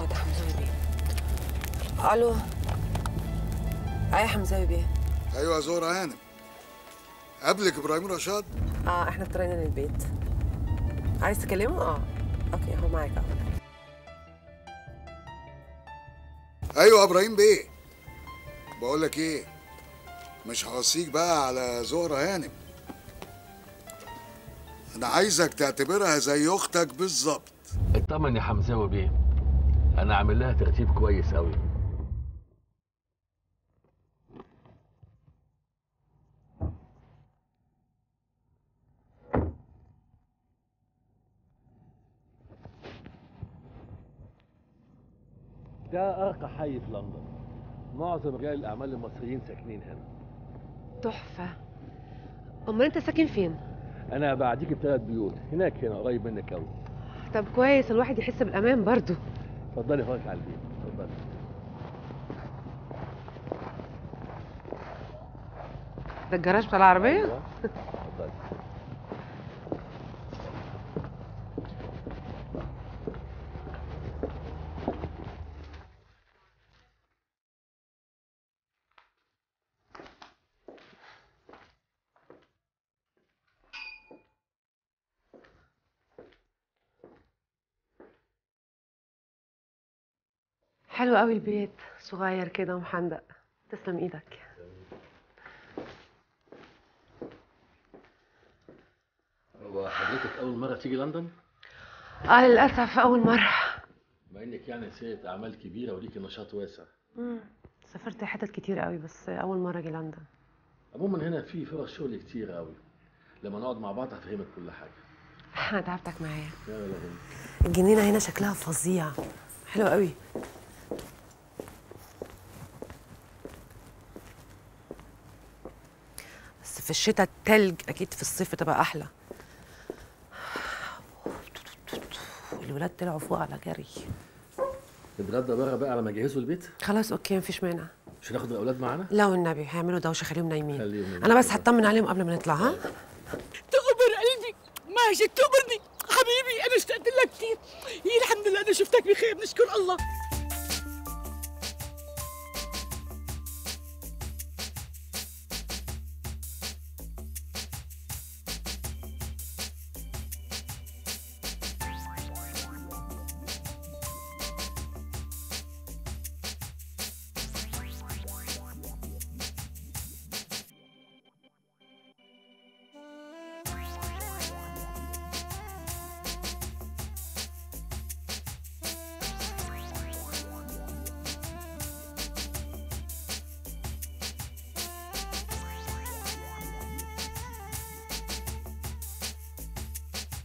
اه ده حمزاوي بيه الو اي حمزاوي بيه ايوه يا زهره هانم قبلك ابراهيم رشاد اه احنا اضطرينا للبيت عايز تكلمه اه اوكي هو معاك اه ايوه ابراهيم بيه بقول لك ايه مش هوصيك بقى على زهره هانم انا عايزك تعتبرها زي اختك بالظبط اطمن يا حمزاوي بيه انا عامل لها ترتيب كويس قوي ده ارقى حي في لندن معظم رجال الاعمال المصريين ساكنين هنا تحفه امال انت ساكن فين انا بعديك بثلاث بيوت هناك هنا قريب منك قوي طب كويس الواحد يحس بالامان برضو اتفضلي خالص على البيت اتفضلي ده الجراج بتاع العربيه أيوة. اتفضلي حلو قوي البيت صغير كده ومحندق تسلم ايدك هو حضرتك اول مره تيجي لندن اه للاسف اول مره مع انك يعني سيدة اعمال كبيره وليكي نشاط واسع مم. سافرت حتت كتير قوي بس اول مره اجي لندن عموما هنا في فرص شغل كتير قوي لما نقعد مع بعض هفهمك كل حاجه انا تعبتك معايا لا لا لا الجنينه هنا شكلها فظيع حلو قوي بس في الشتاء التلج اكيد في الصيف بتبقى احلى الولاد طلعوا فوق على جري نتغدى بره بقى على ما يجهزوا البيت خلاص اوكي مفيش مانع مش هناخد الاولاد معانا لا والنبي هيعملوا دوشه خليهم نايمين خليهم نايمين. انا بس هطمن عليهم قبل ما نطلع ها تقبر قلبي ماجد تقبرني حبيبي انا اشتقت لك كثير هي الحمد لله انا شفتك بخير نشكر الله